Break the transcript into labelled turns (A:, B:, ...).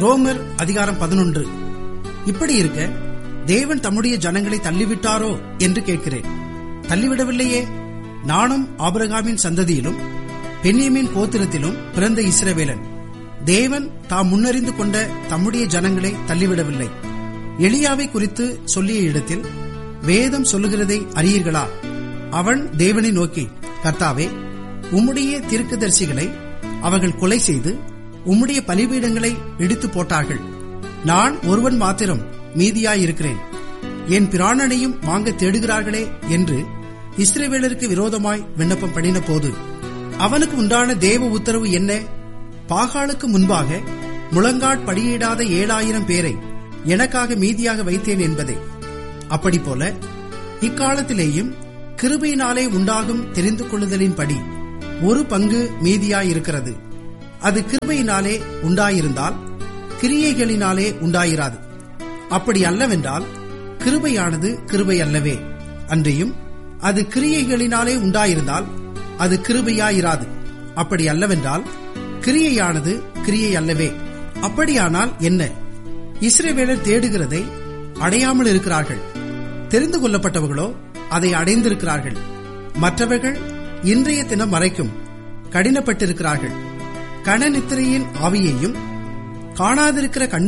A: ரோமர் அதிகாரம் பதினொன்று இப்படி இருக்க தேவன் தம்முடைய ஜனங்களை தள்ளிவிட்டாரோ என்று கேட்கிறேன் தள்ளிவிடவில்லையே நானும் ஆபிரகாமின் சந்ததியிலும் பென்யமின் கோத்திரத்திலும் பிறந்த இஸ்ரவேலன் தேவன் தாம் முன்னறிந்து கொண்ட தம்முடைய ஜனங்களை தள்ளிவிடவில்லை எளியாவை குறித்து சொல்லிய இடத்தில் வேதம் சொல்லுகிறதை அறியீர்களா அவன் தேவனை நோக்கி கர்த்தாவே உம்முடைய தீர்க்கதரிசிகளை அவர்கள் கொலை செய்து உம்முடைய பலிபீடங்களை இடித்து போட்டார்கள் நான் ஒருவன் மாத்திரம் மீதியாயிருக்கிறேன் என் பிராணனையும் வாங்க தேடுகிறார்களே என்று இஸ்ரேவேலருக்கு விரோதமாய் விண்ணப்பம் பண்ணின போது அவனுக்கு உண்டான தேவ உத்தரவு என்ன பாகாலுக்கு முன்பாக முழங்காட் படியிடாத ஏழாயிரம் பேரை எனக்காக மீதியாக வைத்தேன் என்பதே அப்படி போல இக்காலத்திலேயும் கிருபையினாலே உண்டாகும் தெரிந்து கொள்ளுதலின்படி ஒரு பங்கு மீதியாயிருக்கிறது அது கிருபையினாலே உண்டாயிருந்தால் கிரியைகளினாலே உண்டாயிராது அப்படி அல்லவென்றால் கிருபையானது கிருபை அல்லவே அன்றியும் அது கிரியைகளினாலே உண்டாயிருந்தால் அது கிருபையாயிராது அப்படி அல்லவென்றால் கிரியையானது கிரியை அல்லவே அப்படியானால் என்ன இஸ்ரேவேலர் தேடுகிறதை அடையாமல் இருக்கிறார்கள் தெரிந்து கொள்ளப்பட்டவர்களோ அதை அடைந்திருக்கிறார்கள் மற்றவர்கள் இன்றைய தினம் வரைக்கும் கடினப்பட்டிருக்கிறார்கள் கணநித்திரையின் ஆவியையும் காணாதிருக்கிற கண்